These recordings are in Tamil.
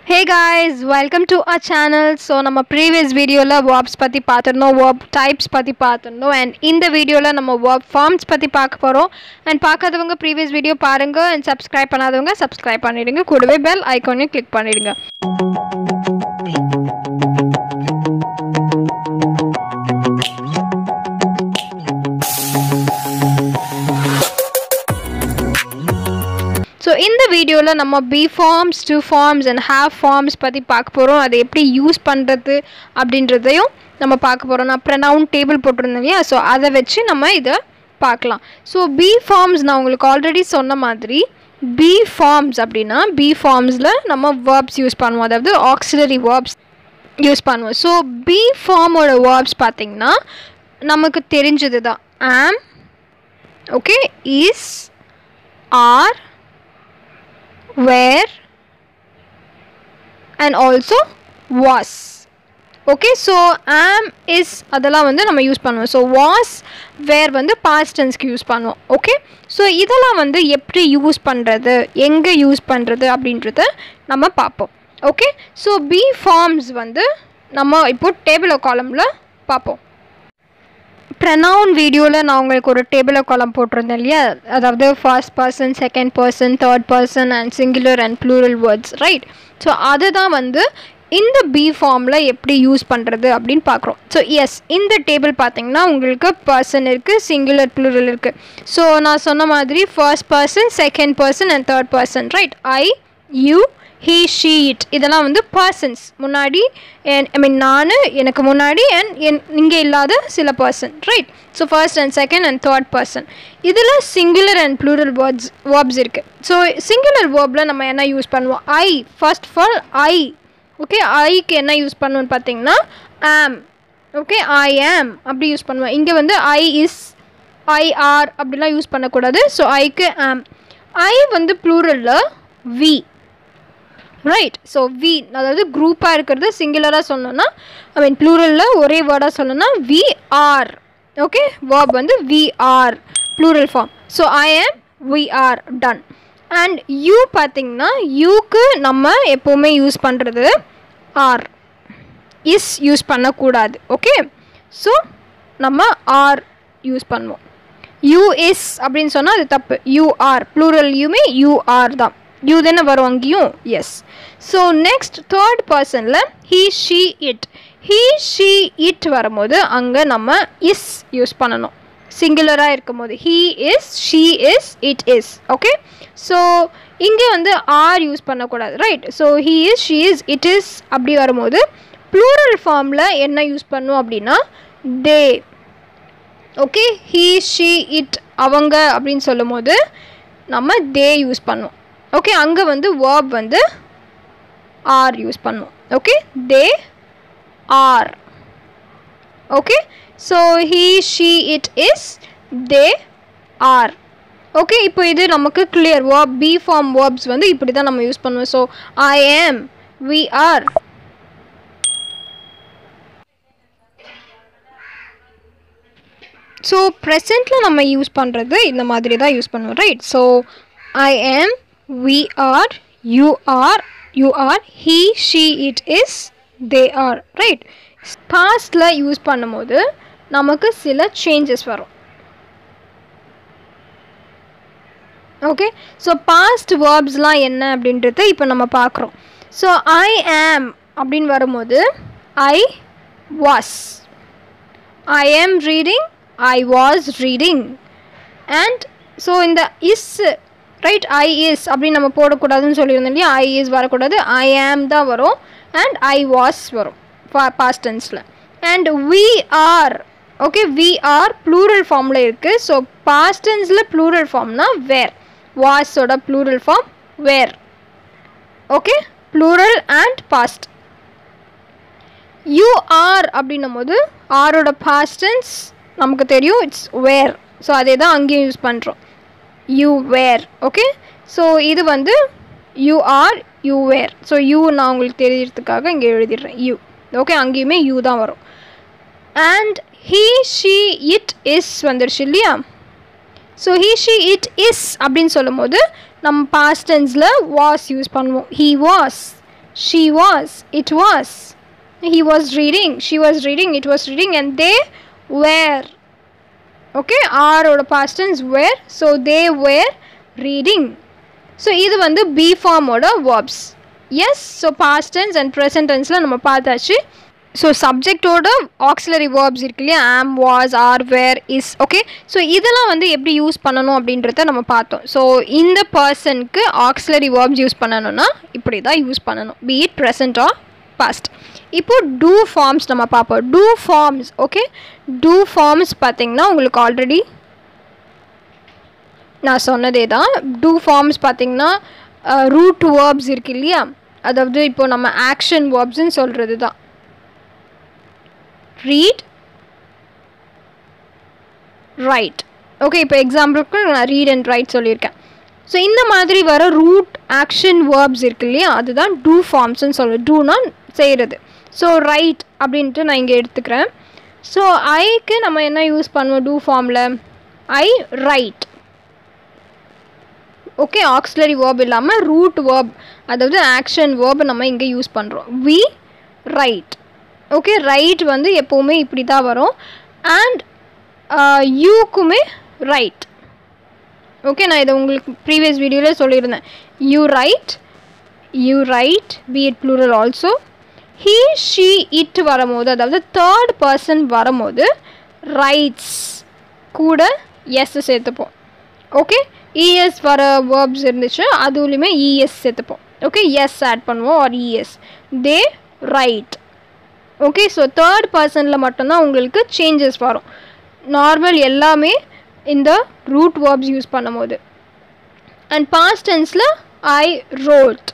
hey guys welcome to a channel so நம்ம ப்ரீவியஸ் வீடியோவில் வேர்ப்ஸ் பற்றி பார்த்துருந்தோம் வேர்ப் டைப்ஸ் பற்றி பார்த்துருந்தோம் அண்ட் இந்த வீடியோவில் நம்ம வேர்ப் ஃபார்ம்ஸ் பற்றி பார்க்க போகிறோம் அண்ட் பார்க்காதவங்க ப்ரீவியஸ் வீடியோ பாருங்கள் அண்ட் சப்ஸ்கிரைப் பண்ணாதவங்க சப்ஸ்கிரைப் பண்ணிடுங்க கூடவே பெல் ஐக்கானையும் கிளிக் பண்ணிடுங்க ஸோ இந்த வீடியோவில் நம்ம be forms do forms and have forms பற்றி பார்க்க போகிறோம் அதை எப்படி யூஸ் பண்ணுறது அப்படின்றதையும் நம்ம பார்க்க போகிறோம் நான் ப்ரனவுன் டேபிள் போட்டிருந்தேன் இல்லையா ஸோ அதை வச்சு நம்ம இதை பார்க்கலாம் ஸோ பி ஃபார்ம்ஸ் நான் உங்களுக்கு ஆல்ரெடி சொன்ன மாதிரி பி ஃபார்ம்ஸ் அப்படின்னா பி ஃபார்ம்ஸில் நம்ம வேர்ப்ஸ் யூஸ் பண்ணுவோம் அதாவது ஆக்சிலரி வேர்ப்ஸ் யூஸ் பண்ணுவோம் ஸோ பி ஃபார்மோட வேர்ப்ஸ் பார்த்திங்கன்னா நமக்கு தெரிஞ்சது தான் am okay is are where and also was okay so am is அதெல்லாம் வந்து நம்ம யூஸ் பண்ணுவோம் ஸோ வாஸ் வேர் வந்து பாஸ்ட் டென்ஸ்க்கு யூஸ் பண்ணுவோம் ஓகே ஸோ இதெல்லாம் வந்து எப்படி யூஸ் பண்ணுறது எங்கே யூஸ் பண்ணுறது அப்படின்றத நம்ம பார்ப்போம் ஓகே ஸோ பி ஃபார்ம்ஸ் வந்து நம்ம இப்போ டேபிள் காலமில் பார்ப்போம் ப்ரனவுன் வீடியோவில் நான் உங்களுக்கு ஒரு டேபிள் காலம் போட்டிருந்தேன் இல்லையா அதாவது first person second person third person and singular and plural words right so அதுதான் வந்து இந்த பி ஃபார்மில் எப்படி யூஸ் பண்ணுறது அப்படின்னு பார்க்குறோம் ஸோ எஸ் இந்த டேபிள் பார்த்தீங்கன்னா உங்களுக்கு பர்சன் இருக்குது சிங்குலர் ப்ளூரல் இருக்குது ஸோ நான் சொன்ன மாதிரி first person second person and third person right I you he she it இதெல்லாம் வந்து பர்சன்ஸ் முன்னாடி ஐ மீன் நான் எனக்கு முன்னாடி அண்ட் என் இங்கே இல்லாத சில person right so first and second and third person இதில் singular and plural words verbs இருக்குது ஸோ சிங்குலர் வேர்பில் நம்ம என்ன யூஸ் பண்ணுவோம் I first of all I okay ஐக்கு என்ன யூஸ் பண்ணுவோன்னு பார்த்தீங்கன்னா ஆம் ஓகே ஐ ஆம் அப்படி யூஸ் பண்ணுவேன் இங்கே வந்து ஐ இஸ் ஐ ஆர் அப்படிலாம் யூஸ் பண்ணக்கூடாது ஸோ ஐக்கு ஆம் ஐ வந்து ப்ளூரலில் வி ரைட் ஸோ வி அதாவது குரூப்பாக இருக்கிறது சிங்குலராக சொல்லணும்னா ஐ மீன் ப்ளூரலில் ஒரே வேர்டாக சொல்லணும்னா வி ஆர் ஓகே வேர்ப் வந்து we are plural form so I am we are done and you பார்த்திங்கன்னா யூக்கு நம்ம எப்போவுமே யூஸ் பண்ணுறது ஆர் இஸ் யூஸ் பண்ணக்கூடாது ஓகே ஸோ நம்ம ஆர் யூஸ் பண்ணுவோம் யூ இஸ் அப்படின்னு சொன்னால் அது தப்பு யூ ஆர் ப்ளூரல் யூமே யூ ஆர் தான் யூ தானே வரும் அங்கேயும் எஸ் ஸோ நெக்ஸ்ட் தேர்ட் பர்சனில் he she it he she it வரும்போது அங்கே நம்ம இஸ் யூஸ் பண்ணணும் சிங்குலராக இருக்கும் போது he is she is it is okay so இங்கே வந்து ஆர் யூஸ் பண்ணக்கூடாது right so he is she is it is அப்படி வரும்போது ப்ளூரல் ஃபார்மில் என்ன யூஸ் பண்ணும் அப்படின்னா they okay he she it அவங்க அப்படின்னு சொல்லும் போது நம்ம தே யூஸ் பண்ணுவோம் ஓகே அங்கே வந்து வேர்ப் வந்து ஆர் யூஸ் பண்ணுவோம் okay they are okay so he she it is they are okay இப்போ இது நமக்கு clear verb be form verbs வந்து இப்படி தான் நம்ம யூஸ் பண்ணுவோம் so I am we R so ப்ரெசண்ட்டில் நம்ம யூஸ் பண்ணுறது இந்த மாதிரி தான் யூஸ் பண்ணுவோம் ரைட் ஸோ ஐ ஆம் we are you are you are he she it is they are right பாஸ்டில் யூஸ் பண்ணும்போது நமக்கு சில சேஞ்சஸ் வரும் ஓகே ஸோ பாஸ்ட் வேர்ப்ஸ்லாம் என்ன அப்படின்றத இப்போ நம்ம பார்க்குறோம் ஸோ ஐ ஆம் அப்படின்னு வரும்போது ஐ was I am reading I was reading and so இந்த இஸ் ரைட் ஐ இஸ் அப்படின்னு நம்ம போடக்கூடாதுன்னு சொல்லியிருந்தோம் இல்லையா ஐ இஸ் வரக்கூடாது ஐ ஆம் தான் வரும் அண்ட் ஐ வாஸ் வரும் பாஸ்ட் டென்ஸில் and we are okay we are plural ஃபார்மில் இருக்குது ஸோ பாஸ்ட் டென்ஸில் ப்ளூரல் ஃபார்ம்னா வேர் வாஸோட plural form were okay plural and past you are அப்படின்னும் போது ஆரோட பாஸ்ட் டென்ஸ் நமக்கு தெரியும் இட்ஸ் வேர் ஸோ அதே தான் அங்கேயும் யூஸ் பண்ணுறோம் யூ வேர் ஓகே ஸோ இது வந்து you are you were so you நான் உங்களுக்கு தெரியறதுக்காக இங்கே எழுதிடுறேன் யூ ஓகே அங்கேயுமே யூ தான் வரும் and he she it is வந்துடுச்சு இல்லையா so he she it is அப்படின்னு சொல்லும் போது நம்ம பாஸ்ட் டென்ஸில் வாஸ் யூஸ் பண்ணுவோம் he was she was it was he was reading she was reading it was reading and they were okay ஆரோட past tense were so they were reading so இது வந்து பி ஃபார்மோட verbs yes so past tense and present டென்ஸில் நம்ம பார்த்தாச்சு ஸோ சப்ஜெக்டோட ஆக்சிலரி வேர்ப்ஸ் இருக்கு இல்லையா am was are were is okay so இதெல்லாம் வந்து எப்படி யூஸ் பண்ணணும் அப்படின்றத நம்ம பார்த்தோம் ஸோ இந்த பர்சனுக்கு ஆக்சிலரி வேர்ப்ஸ் யூஸ் பண்ணணும்னா இப்படி தான் யூஸ் பண்ணணும் be it present or past இப்போ டூ ஃபார்ம்ஸ் நம்ம பார்ப்போம் do forms okay do forms பார்த்தீங்கன்னா உங்களுக்கு ஆல்ரெடி நான் சொன்னதே தான் டூ ஃபார்ம்ஸ் பார்த்தீங்கன்னா ரூட் வேர்ப்ஸ் இருக்கு இல்லையா அதாவது இப்போ நம்ம ஆக்ஷன் வேர்ப்ஸ்ன்னு சொல்கிறது தான் ரீட் ரைட் ஓகே இப்போ எக்ஸாம்பிளுக்கு நான் ரீட் அண்ட் ரைட் சொல்லியிருக்கேன் ஸோ இந்த மாதிரி வர ரூட் ஆக்ஷன் வேர்ப்ஸ் இருக்கு இல்லையா அதுதான் டூ ஃபார்ம்ஸ்னு சொல்லுவேன் டூனா செய்கிறது ஸோ ரைட் அப்படின்ட்டு நான் இங்கே எடுத்துக்கிறேன் ஸோ ஐக்கு நம்ம என்ன யூஸ் பண்ணுவோம் டூ ஃபார்மில் I write okay auxiliary verb இல்லாமல் ரூட் வேர்ப் அதாவது ஆக்ஷன் வேர்ப் நம்ம இங்கே யூஸ் பண்ணுறோம் வி ரைட் ஓகே ரைட் வந்து எப்போவுமே இப்படி தான் வரும் அண்ட் யூக்குமே ரைட் ஓகே நான் இதை உங்களுக்கு ப்ரீவியஸ் வீடியோவில் சொல்லியிருந்தேன் you write you write be it plural also he she it வரும்போது அதாவது தேர்ட் பர்சன் வரும்போது ரைட்ஸ் கூட எஸ் சேர்த்துப்போம் ஓகே இஎஸ் வர வேர்ப்ஸ் இருந்துச்சு அதுலேயுமே இஎஸ் சேர்த்துப்போம் ஓகே எஸ் ஆட் பண்ணுவோம் or ES they write okay so third பர்சனில் மட்டும்தான் உங்களுக்கு சேஞ்சஸ் வரும் நார்மல் எல்லாமே இந்த ரூட் வேர்ப்ஸ் யூஸ் பண்ணும்போது அண்ட் பாஸ்ட் டென்ஸில் ஐ ரோட்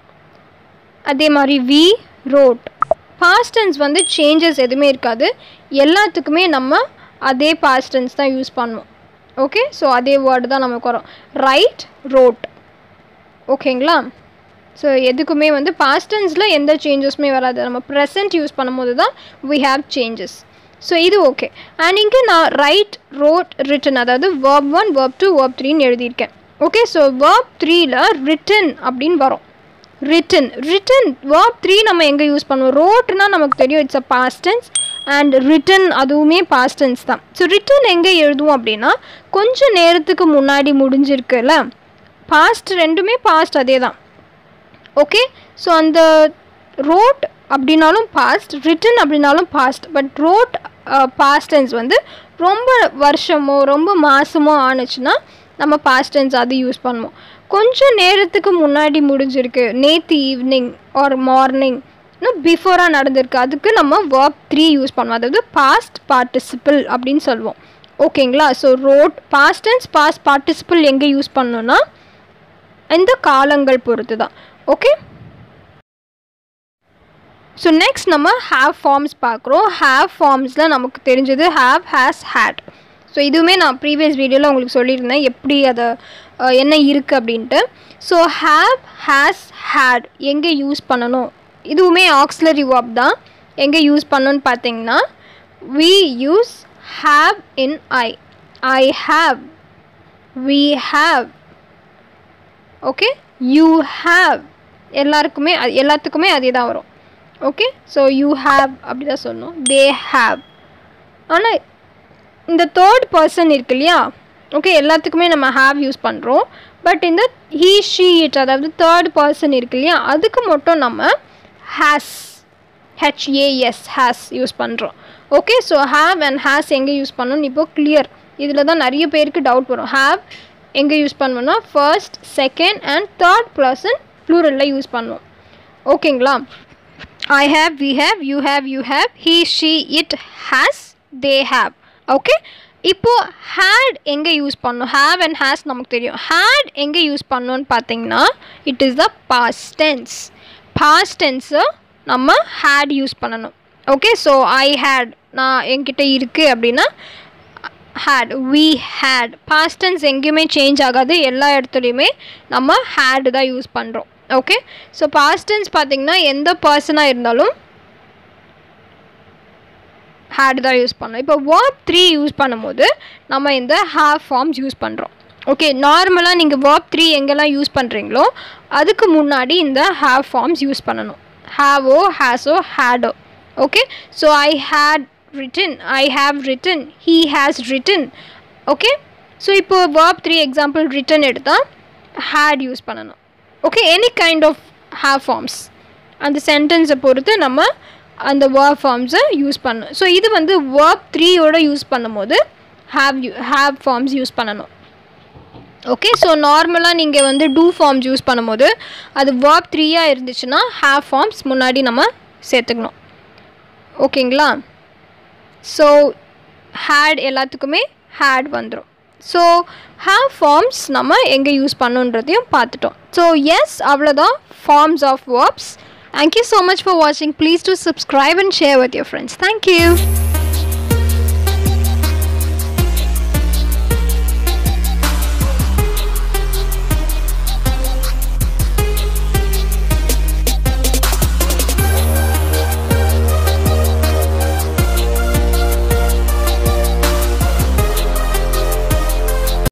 அதே மாதிரி வி ரோட் பாஸ்ட் டென்ஸ் வந்து சேஞ்சஸ் எதுவுமே இருக்காது எல்லாத்துக்குமே நம்ம அதே பாஸ்ட் டென்ஸ் தான் யூஸ் பண்ணுவோம் ஓகே ஸோ அதே வேர்டு தான் நமக்கு வரும் ரைட் ரோட் ஓகேங்களா ஸோ எதுக்குமே வந்து பாஸ்ட் டென்ஸில் எந்த சேஞ்சஸுமே வராது நம்ம ப்ரெசன்ட் யூஸ் பண்ணும்போது தான் வி ஹாவ் சேஞ்சஸ் ஸோ இது ஓகே அண்ட் இங்கே நான் ரைட் ரோட் ரிட்டன் அதாவது verb one verb two verb த்ரீன்னு எழுதியிருக்கேன் ஓகே ஸோ வேர்ப் த்ரீயில் ரிட்டன் அப்படின்னு வரும் ரிட்டன் ரிட்டன் வேர்ப் த்ரீ நம்ம எங்கே யூஸ் பண்ணுவோம் ரோட்னா நமக்கு தெரியும் it's a past tense and written அதுவுமே பாஸ்ட் டென்ஸ் தான் ஸோ ரிட்டன் எங்கே எழுதுவோம் அப்படின்னா கொஞ்சம் நேரத்துக்கு முன்னாடி முடிஞ்சிருக்குல்ல பாஸ்ட் ரெண்டுமே பாஸ்ட் அதே தான் ஓகே ஸோ அந்த ரோட் அப்படின்னாலும் பாஸ்ட் ரிட்டன் அப்படின்னாலும் past but wrote past tense வந்து ரொம்ப வருஷமோ ரொம்ப மாதமோ ஆணுச்சுன்னா நம்ம பாஸ்ட் டென்ஸ் அது யூஸ் பண்ணுவோம் கொஞ்சம் நேரத்துக்கு முன்னாடி முடிஞ்சிருக்கு நேற்று ஈவினிங் ஆர் மார்னிங் இன்னும் பிஃபோராக நடந்திருக்கு அதுக்கு நம்ம வேர்ப் த்ரீ யூஸ் பண்ணுவோம் அதாவது பாஸ்ட் பார்ட்டிசிபிள் அப்படின்னு சொல்லுவோம் ஓகேங்களா so wrote past tense past participle எங்கே யூஸ் பண்ணோன்னா இந்த காலங்கள் பொறுத்து தான் ஓகே ஸோ நெக்ஸ்ட் நம்ம ஹாவ் ஃபார்ம்ஸ் பார்க்குறோம் ஹாவ் ஃபார்ம்ஸில் நமக்கு தெரிஞ்சது ஹாவ் ஹேஸ் ஹேட் ஸோ இதுவுமே நான் ப்ரீவியஸ் வீடியோவில் உங்களுக்கு சொல்லியிருந்தேன் எப்படி அதை என்ன இருக்குது அப்படின்ட்டு ஸோ ஹாவ் ஹேஸ் ஹேட் எங்கே யூஸ் பண்ணணும் இதுவுமே ஆக்சிலரி வேர்ப் தான் எங்கே யூஸ் பண்ணணும்னு பார்த்தீங்கன்னா we use have in I I have we have okay you have எல்லாருக்குமே எல்லாத்துக்குமே அதே தான் வரும் ஓகே ஸோ யூ ஹாவ் அப்படி தான் சொல்லணும் தே ஹாவ் ஆனால் இந்த தேர்ட் பர்சன் இருக்கு இல்லையா ஓகே எல்லாத்துக்குமே நம்ம ஹாவ் யூஸ் பண்ணுறோம் பட் இந்த ஹீ ஷீ இட் அதாவது தேர்ட் பர்சன் இருக்கு இல்லையா அதுக்கு மட்டும் நம்ம ஹேஸ் ஹெச்ஏஎஸ் ஹேஸ் யூஸ் பண்ணுறோம் okay so have and has எங்கே யூஸ் பண்ணணும் இப்போ கிளியர் இதில் தான் நிறைய பேருக்கு டவுட் வரும் ஹாவ் எங்கே யூஸ் பண்ணுவோம்னா first second and third person ப்ளூரலில் யூஸ் பண்ணுவோம் ஓகேங்களா I have we have you have you have he she it has they have okay இப்போது ஹேட் எங்கே யூஸ் பண்ணணும் ஹாவ் அண்ட் ஹேஸ் நமக்கு தெரியும் ஹேட் எங்கே யூஸ் பண்ணணும்னு பார்த்தீங்கன்னா it is the past tense பாஸ்ட் டென்ஸை நம்ம ஹேட் யூஸ் பண்ணணும் ஓகே ஸோ ஐ ஹேட் நான் என்கிட்ட இருக்குது அப்படின்னா had we had past tense எங்கேயுமே சேஞ்ச் ஆகாது எல்லா இடத்துலையுமே நம்ம ஹேடு தான் யூஸ் பண்ணுறோம் ஓகே ஸோ பாஸ்ட் டென்ஸ் பார்த்தீங்கன்னா எந்த பர்சனாக இருந்தாலும் ஹேட் தான் யூஸ் பண்ணோம் இப்போ வேர்ப் த்ரீ யூஸ் பண்ணும்போது நம்ம இந்த ஹேவ் ஃபார்ம்ஸ் யூஸ் பண்ணுறோம் ஓகே நார்மலாக நீங்கள் வேர்ப் த்ரீ எங்கெல்லாம் யூஸ் பண்ணுறீங்களோ அதுக்கு முன்னாடி இந்த ஹேவ் ஃபார்ம்ஸ் யூஸ் பண்ணணும் ஹாவோ ஹேஸோ ஹேடோ okay so I had written I have written he has written okay so இப்போ வேர்ப் த்ரீ எக்ஸாம்பிள் ரிட்டன் எடுத்தால் ஹேட் யூஸ் பண்ணணும் okay any kind of have forms அந்த சென்டென்ஸை பொறுத்து நம்ம அந்த வேர்ப் ஃபார்ம்ஸை யூஸ் பண்ணணும் ஸோ இது வந்து வேர்ப் த்ரீயோட யூஸ் பண்ணும்போது have you have forms use பண்ணணும் ஓகே ஸோ நார்மலாக நீங்கள் வந்து டூ ஃபார்ம்ஸ் யூஸ் பண்ணும்போது அது வேர்ப் த்ரீயாக இருந்துச்சுன்னா ஹேவ் ஃபார்ம்ஸ் முன்னாடி நம்ம சேர்த்துக்கணும் ஓகேங்களா ஸோ ஹேட் எல்லாத்துக்குமே ஹேட் வந்துடும் ஸோ ஹேவ் ஃபார்ம்ஸ் நம்ம எங்கே யூஸ் பண்ணுன்றதையும் பார்த்துட்டோம் ஸோ எஸ் அவ்வளோதான் forms of verbs thank you so much for வாட்சிங் please to subscribe and share with your friends thank you